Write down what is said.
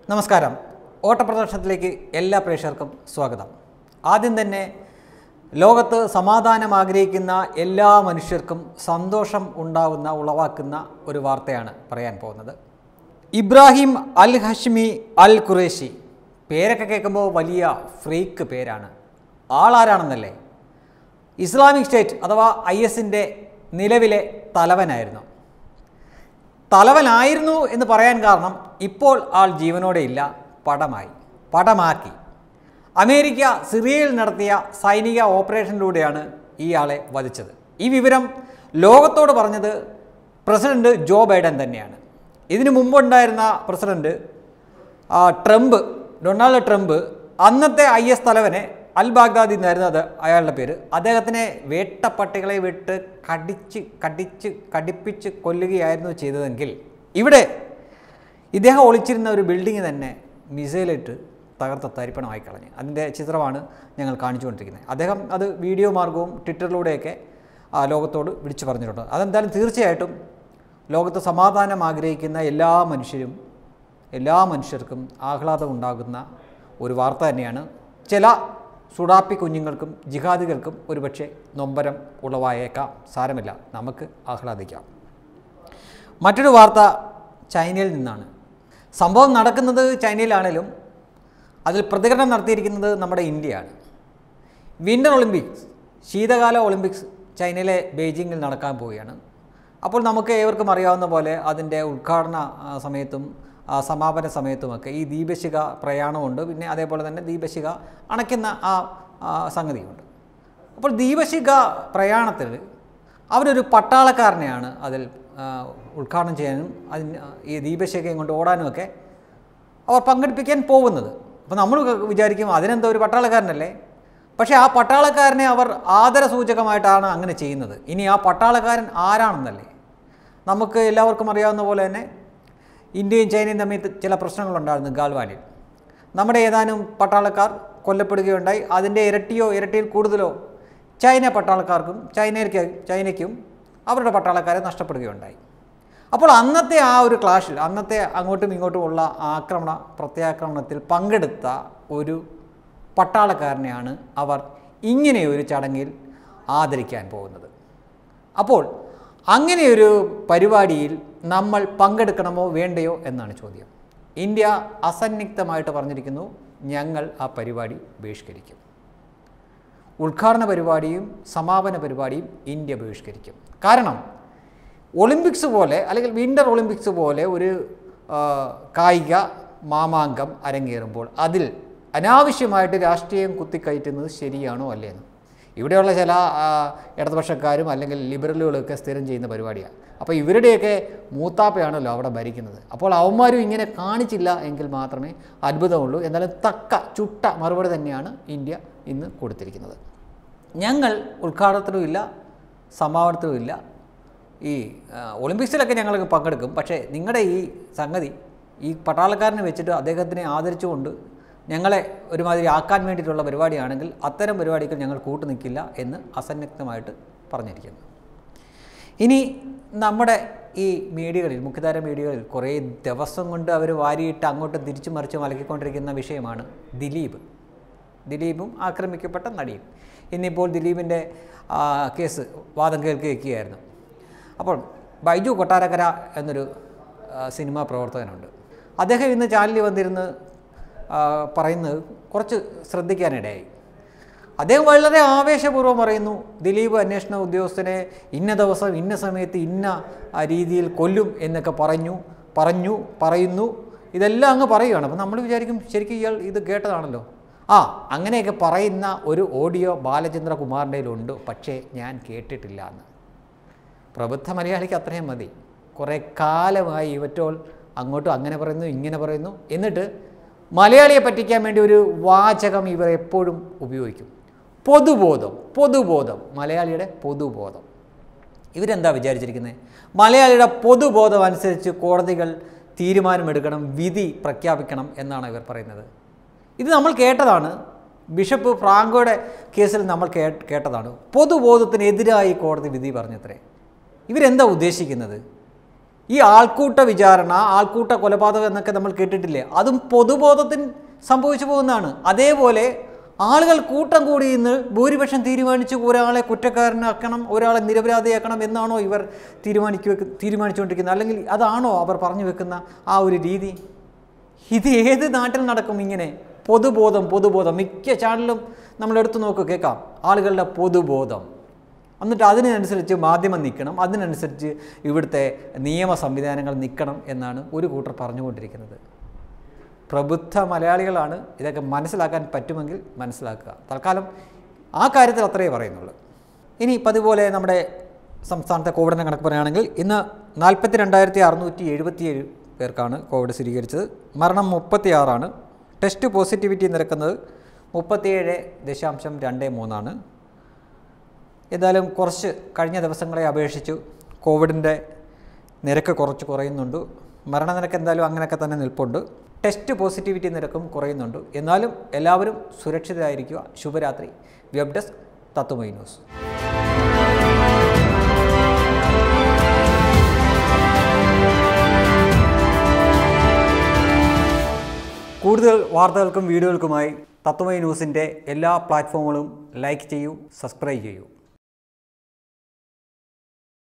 നമസ്കാരം ഓട്ടപ്രദർശനത്തിലേക്ക് എല്ലാ പ്രേക്ഷകർക്കും സ്വാഗതം ആദ്യം തന്നെ ലോകത്ത് സമാധാനം ആഗ്രഹിക്കുന്ന എല്ലാ മനുഷ്യർക്കും സന്തോഷം ഉണ്ടാവുന്ന ഉളവാക്കുന്ന ഒരു വാർത്തയാണ് പറയാൻ പോകുന്നത് ഇബ്രാഹിം അൽ ഹഷ്മി അൽ ഖുറേഷി പേരൊക്കെ കേൾക്കുമ്പോൾ വലിയ ഫ്രീക്ക് പേരാണ് ആളാരാണെന്നല്ലേ ഇസ്ലാമിക് സ്റ്റേറ്റ് അഥവാ ഐ എസിൻ്റെ നിലവിലെ തലവനായിരുന്നു തലവനായിരുന്നു എന്ന് പറയാൻ കാരണം ഇപ്പോൾ ആൾ ജീവനോടെ ഇല്ല പടമായി പടമാക്കി അമേരിക്ക സിറിയയിൽ നടത്തിയ സൈനിക ഓപ്പറേഷനിലൂടെയാണ് ഇയാളെ വധിച്ചത് ഈ വിവരം ലോകത്തോട് പറഞ്ഞത് പ്രസിഡന്റ് ജോ ബൈഡൻ തന്നെയാണ് ഇതിനു മുമ്പുണ്ടായിരുന്ന പ്രസിഡന്റ് ആ, ട്രംപ് ഡൊണാൾഡ് ട്രംപ് അന്നത്തെ ഐ എസ് തലവനെ അൽ ബാഗ്ദാദി എന്നായിരുന്നു അത് അയാളുടെ പേര് അദ്ദേഹത്തിനെ വേട്ടപ്പട്ടികളെ വിട്ട് കടിച്ച് കടിച്ച് കടിപ്പിച്ച് കൊല്ലുകയായിരുന്നു ചെയ്തതെങ്കിൽ ഇവിടെ ഇദ്ദേഹം ഒളിച്ചിരുന്ന ഒരു ബിൽഡിംഗ് തന്നെ മിസൈലിട്ട് തകർത്ത തരിപ്പണമായി കളഞ്ഞു അതിൻ്റെ ചിത്രമാണ് ഞങ്ങൾ കാണിച്ചുകൊണ്ടിരിക്കുന്നത് അദ്ദേഹം അത് വീഡിയോ മാർഗവും ട്വിറ്ററിലൂടെയൊക്കെ ആ, ലോകത്തോട് വിളിച്ചു പറഞ്ഞിട്ടുണ്ട് അതെന്തായാലും തീർച്ചയായിട്ടും ലോകത്ത് സമാധാനം ആഗ്രഹിക്കുന്ന എല്ലാ മനുഷ്യരും എല്ലാ മനുഷ്യർക്കും ആഹ്ലാദം ഉണ്ടാകുന്ന ഒരു വാർത്ത തന്നെയാണ് ചില സുഡാപ്പി കുഞ്ഞുങ്ങൾക്കും ജിഹാദികൾക്കും ഒരുപക്ഷെ നൊമ്പരം ഉളവായേക്കാം സാരമില്ല നമുക്ക് ആഹ്ലാദിക്കാം മറ്റൊരു വാർത്ത ചൈനയിൽ നിന്നാണ് സംഭവം നടക്കുന്നത് ചൈനയിലാണെങ്കിലും അതിൽ പ്രതികരണം നടത്തിയിരിക്കുന്നത് നമ്മുടെ ഇന്ത്യയാണ് വിൻ്റർ ഒളിമ്പിക്സ് ശീതകാല ഒളിമ്പിക്സ് ചൈനയിലെ ബെയ്ജിങ്ങിൽ നടക്കാൻ പോവുകയാണ് അപ്പോൾ നമുക്ക് ഏവർക്കും അറിയാവുന്ന പോലെ അതിൻ്റെ ഉദ്ഘാടന ആ, സമയത്തും ആ, സമാപന സമയത്തുമൊക്കെ ഈ ദീപശിഖ പ്രയാണമുണ്ട് പിന്നെ അതേപോലെ തന്നെ ദീപശിഖ അണയ്ക്കുന്ന ആ ആ, സംഗതിയുണ്ട് അപ്പോൾ ദീപശിഖ പ്രയാണത്തിൽ അവരൊരു പട്ടാളക്കാരനെയാണ് അതിൽ ആ, ഉദ്ഘാടനം ചെയ്യാനും അതിന് ഈ ദീപശിഖയും കൊണ്ട് ഓടാനുമൊക്കെ അവർ പങ്കെടുപ്പിക്കാൻ പോകുന്നത് അപ്പോൾ നമ്മൾ വിചാരിക്കും അതിനെന്തോ ഒരു പട്ടാളക്കാരനല്ലേ പക്ഷേ ആ പട്ടാളക്കാരനെ അവർ ആദരസൂചകമായിട്ടാണ് അങ്ങനെ ചെയ്യുന്നത് ഇനി ആ പട്ടാളക്കാരൻ ആരാണെന്നല്ലേ നമുക്ക് എല്ലാവർക്കും അറിയാവുന്ന പോലെ തന്നെ ഇന്ത്യയും ചൈനയും തമ്മിൽ ചില പ്രശ്നങ്ങളുണ്ടായിരുന്നു ഗാൽവാനിൽ നമ്മുടെ ഏതാനും പട്ടാളക്കാർ കൊല്ലപ്പെടുകയുണ്ടായി അതിൻ്റെ ഇരട്ടിയോ ഇരട്ടിയിൽ കൂടുതലോ ചൈന പട്ടാളക്കാർക്കും ചൈനയ്ക്ക് ചൈനയ്ക്കും അവരുടെ പട്ടാളക്കാരെ നഷ്ടപ്പെടുകയുണ്ടായി അപ്പോൾ അന്നത്തെ ആ ഒരു ക്ലാഷിൽ അന്നത്തെ അങ്ങോട്ടും ഇങ്ങോട്ടുമുള്ള ആക്രമണ പ്രത്യാക്രമണത്തിൽ പങ്കെടുത്ത ഒരു പട്ടാളക്കാരനെയാണ് അവർ ഇങ്ങനെയൊരു ചടങ്ങിൽ ആദരിക്കാൻ പോകുന്നത് അപ്പോൾ അങ്ങനെയൊരു പരിപാടിയിൽ നമ്മൾ പങ്കെടുക്കണമോ വേണ്ടയോ എന്നാണ് ചോദ്യം ഇന്ത്യ അസന്നിഗ്ധമായിട്ട് പറഞ്ഞിരിക്കുന്നു ഞങ്ങൾ ആ പരിപാടി ബഹിഷ്കരിക്കും ഉദ്ഘാടന പരിപാടിയും സമാപന പരിപാടിയും ഇന്ത്യ ബഹിഷ്കരിക്കും കാരണം ഒളിമ്പിക്സ് പോലെ അല്ലെങ്കിൽ വിൻ്റർ ഒളിമ്പിക്സ് പോലെ ഒരു ആ, കായിക മാമാങ്കം അരങ്ങേറുമ്പോൾ അതിൽ അനാവശ്യമായിട്ട് രാഷ്ട്രീയം കുത്തിക്കയറ്റുന്നത് ശരിയാണോ അല്ലേന്ന് ഇവിടെയുള്ള ചില ആ, ഇടതുപക്ഷക്കാരും അല്ലെങ്കിൽ ലിബറലുകളൊക്കെ സ്ഥിരം ചെയ്യുന്ന പരിപാടിയാണ് അപ്പോൾ ഇവരുടെയൊക്കെ മൂത്താപ്പയാണല്ലോ അവിടെ ഭരിക്കുന്നത് അപ്പോൾ അവന്മാരും ഇങ്ങനെ കാണിച്ചില്ല എങ്കിൽ മാത്രമേ അത്ഭുതമുള്ളൂ എന്നാലും തക്ക ചുട്ട മറുപടി തന്നെയാണ് ഇന്ത്യ ഇന്ന് കൊടുത്തിരിക്കുന്നത് ഞങ്ങൾ ഉദ്ഘാടനത്തിലും ഇല്ല സമാപനത്തിലും ഇല്ല ഈ ആ, ഒളിമ്പിക്സിലൊക്കെ ഞങ്ങൾ പങ്കെടുക്കും പക്ഷേ നിങ്ങളുടെ ഈ സംഗതി ഈ പട്ടാളക്കാരനെ വെച്ചിട്ട് അദ്ദേഹത്തിനെ ആദരിച്ചുകൊണ്ട് ഞങ്ങളെ ഒരുമാതിരി ആക്കാൻ വേണ്ടിയിട്ടുള്ള പരിപാടിയാണെങ്കിൽ അത്തരം പരിപാടികൾ ഞങ്ങൾ കൂട്ടു നിൽക്കില്ല എന്ന് അസന്നിഗ്ധമായിട്ട് പറഞ്ഞിരിക്കുന്നു ഇനി നമ്മുടെ ഈ മീഡിയകളിൽ മുഖ്യധാര മീഡിയകളിൽ കുറേ ദിവസം കൊണ്ട് അവർ വാരിയിട്ട് അങ്ങോട്ടും തിരിച്ചു മറിച്ച് മലക്കിക്കൊണ്ടിരിക്കുന്ന വിഷയമാണ് ദിലീപ് ദിലീപും ആക്രമിക്കപ്പെട്ട നടിയും ഇന്നിപ്പോൾ ദിലീപിൻ്റെ ആ, കേസ് വാദം കേൾക്കുകയായിരുന്നു അപ്പോൾ ബൈജു കൊട്ടാരക്കര എന്നൊരു ആ, സിനിമാ പ്രവർത്തകനുണ്ട് അദ്ദേഹം ഇന്ന് ചാനലിൽ വന്നിരുന്ന് ആ, പറയുന്നത് കുറച്ച് ശ്രദ്ധിക്കാനിടയായി അദ്ദേഹം വളരെ ആവേശപൂർവ്വം പറയുന്നു ദിലീപ് അന്വേഷണ ഉദ്യോഗസ്ഥനെ ഇന്ന ദിവസം ഇന്ന സമയത്ത് ഇന്ന ആ, രീതിയിൽ കൊല്ലും എന്നൊക്കെ പറഞ്ഞു പറഞ്ഞു പറയുന്നു ഇതെല്ലാം അങ്ങ് പറയുകയാണ് അപ്പോൾ നമ്മൾ വിചാരിക്കും ശരിക്കും ഇയാൾ ഇത് കേട്ടതാണല്ലോ ആ അങ്ങനെയൊക്കെ പറയുന്ന ഒരു ഓഡിയോ ബാലചന്ദ്രകുമാറിൻ്റെ പക്ഷേ ഞാൻ കേട്ടിട്ടില്ല എന്ന് പ്രബുദ്ധ മലയാളിക്ക് അത്രയും മതി കുറേ കാലമായി ഇവറ്റോൾ അങ്ങോട്ടും അങ്ങനെ പറയുന്നു ഇങ്ങനെ പറയുന്നു എന്നിട്ട് മലയാളിയെ പറ്റിക്കാൻ വേണ്ടി ഒരു വാചകം ഇവർ എപ്പോഴും ഉപയോഗിക്കും പൊതുബോധം പൊതുബോധം മലയാളിയുടെ പൊതുബോധം ഇവരെന്താ വിചാരിച്ചിരിക്കുന്നത് മലയാളിയുടെ പൊതുബോധം അനുസരിച്ച് കോടതികൾ തീരുമാനമെടുക്കണം വിധി പ്രഖ്യാപിക്കണം എന്നാണ് ഇവർ പറയുന്നത് ഇത് നമ്മൾ കേട്ടതാണ് ബിഷപ്പ് ഫ്രാങ്കോയുടെ കേസിൽ നമ്മൾ കേ കേട്ടതാണ് പൊതുബോധത്തിനെതിരായി കോടതി വിധി പറഞ്ഞത്രേ ഇവരെന്താ ഉദ്ദേശിക്കുന്നത് ഈ ആൾക്കൂട്ട വിചാരണ ആൾക്കൂട്ട കൊലപാതകം എന്നൊക്കെ നമ്മൾ കേട്ടിട്ടില്ലേ അതും പൊതുബോധത്തിന് സംഭവിച്ചു പോകുന്നതാണ് അതേപോലെ ആളുകൾ കൂട്ടം കൂടി ഇന്ന് ഭൂരിപക്ഷം തീരുമാനിച്ച് ഒരാളെ കുറ്റക്കാരനാക്കണം ഒരാളെ നിരപരാധിയാക്കണം എന്നാണോ ഇവർ തീരുമാനിക്കുക തീരുമാനിച്ചുകൊണ്ടിരിക്കുന്നത് അല്ലെങ്കിൽ അതാണോ അവർ പറഞ്ഞു വെക്കുന്ന ആ ഒരു രീതി ഇത് ഏത് നാട്ടിൽ നടക്കും ഇങ്ങനെ പൊതുബോധം പൊതുബോധം മിക്ക ചാനലും നമ്മൾ എടുത്തു നോക്ക് കേൾക്കാം ആളുകളുടെ പൊതുബോധം എന്നിട്ട് അതിനനുസരിച്ച് മാധ്യമം നിൽക്കണം അതിനനുസരിച്ച് ഇവിടുത്തെ നിയമ സംവിധാനങ്ങൾ നിൽക്കണം എന്നാണ് ഒരു കൂട്ടർ പറഞ്ഞുകൊണ്ടിരിക്കുന്നത് പ്രബുദ്ധ മലയാളികളാണ് ഇതൊക്കെ മനസ്സിലാക്കാൻ പറ്റുമെങ്കിൽ മനസ്സിലാക്കുക തൽക്കാലം ആ കാര്യത്തിൽ അത്രയേ പറയുന്നുള്ളൂ ഇനി പതുപോലെ നമ്മുടെ സംസ്ഥാനത്തെ കോവിഡിൻ്റെ കണക്ക് പറയുകയാണെങ്കിൽ ഇന്ന് നാൽപ്പത്തി രണ്ടായിരത്തി അറുന്നൂറ്റി എഴുപത്തിയേഴ് പേർക്കാണ് കോവിഡ് സ്ഥിരീകരിച്ചത് മരണം മുപ്പത്തിയാറാണ് ടെസ്റ്റ് പോസിറ്റിവിറ്റി നിരക്കുന്നത് മുപ്പത്തിയേഴ് ദശാംശം രണ്ട് മൂന്നാണ് എന്തായാലും കുറച്ച് കഴിഞ്ഞ ദിവസങ്ങളെ അപേക്ഷിച്ചു കോവിഡിൻ്റെ നിരക്ക് കുറച്ച് കുറയുന്നുണ്ട് മരണനിരക്ക് എന്തായാലും അങ്ങനെയൊക്കെ തന്നെ നിൽപ്പുണ്ട് ടെസ്റ്റ് പോസിറ്റിവിറ്റി നിരക്കും കുറയുന്നുണ്ട് എന്നാലും എല്ലാവരും സുരക്ഷിതരായിരിക്കുക ശുഭരാത്രി വെബ് ഡെസ്ക് തത്വമൈ ന്യൂസ് കൂടുതൽ വാർത്തകൾക്കും വീഡിയോകൾക്കുമായി തത്വമൈ ന്യൂസിൻ്റെ എല്ലാ പ്ലാറ്റ്ഫോമുകളും ലൈക്ക് ചെയ്യൂ സബ്സ്ക്രൈബ് ചെയ്യൂ